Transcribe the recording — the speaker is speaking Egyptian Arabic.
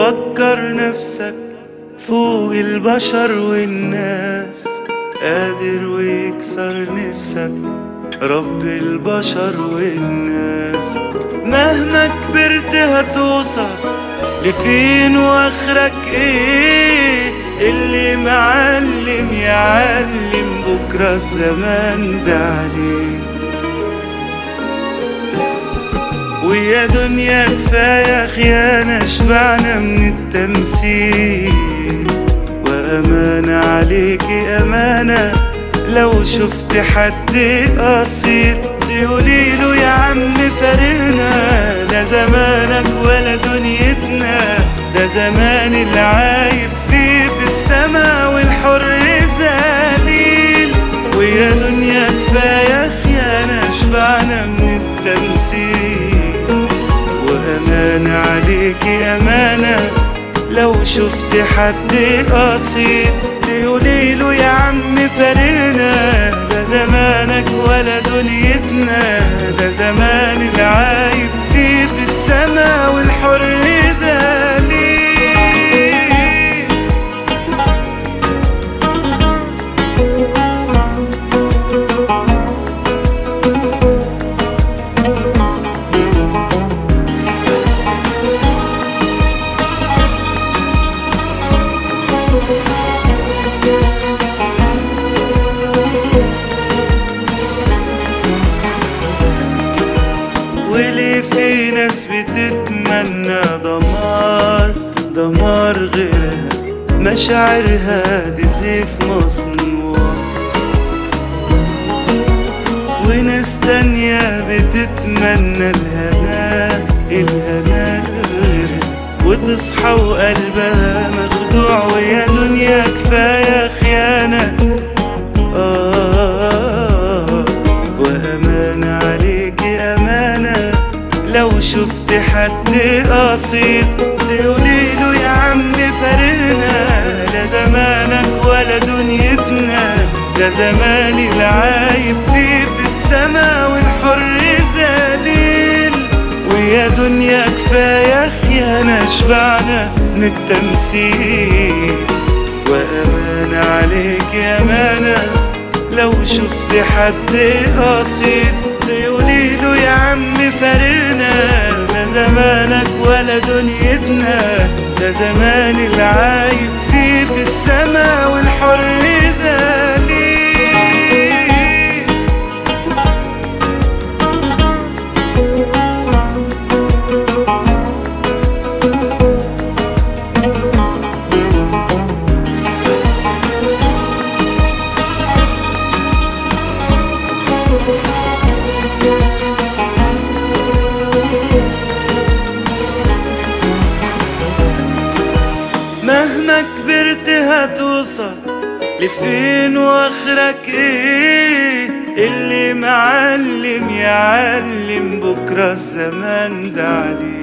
فكر نفسك فوق البشر والناس قادر ويكسر نفسك رب البشر والناس مهما كبرت هتوصل لفين واخرك ايه اللي معلم يعلم بكرة الزمان ده عليه ويا دنيا كفاية خيانة شبعنا من التمثيل وأمانة عليكي أمانة لو شفت حد قصيد تقوليله يا عم فارقنا لا زمانك ولا دنيتنا ده زمان العايب فيه في السما والحر ذليل ويا دنيا كفاية خيانة شبعنا من التمثيل وأمانة عليكي أمانة لو شفت حد قصيد تقوليله يا عم فارقنا ده زمانك ولا دنيتنا ده زمان العايب فيه في السما والحر ذليل وليه في ناس بتتمنى دمار دمار غيرها مشاعرها دي سيف مصنوع وناس تانية بتتمنى الهنا الهنا غيرها وتصحى وقلبها مخدوع ويا دنيا كفاية خيانة آه وأمانة عليكي أمانة لو شفت حد قصيد تقوليله يا عم فارقنا لا زمانك ولا دنيتنا ده زمان العايب فيه في السما والحر ذليل ويا دنيا كفاية خيانة شبعنا من التمثيل وأمانة عليك أمانة لو شفت حد قصيد تقوليله يا عم فارقنا لا زمانك ولا دنيتنا ده زمان العايب فيه في السما والحر ذليل مهما كبرت هتوصل لفين واخرك ايه اللي معلم يعلم بكرة الزمان ده عليه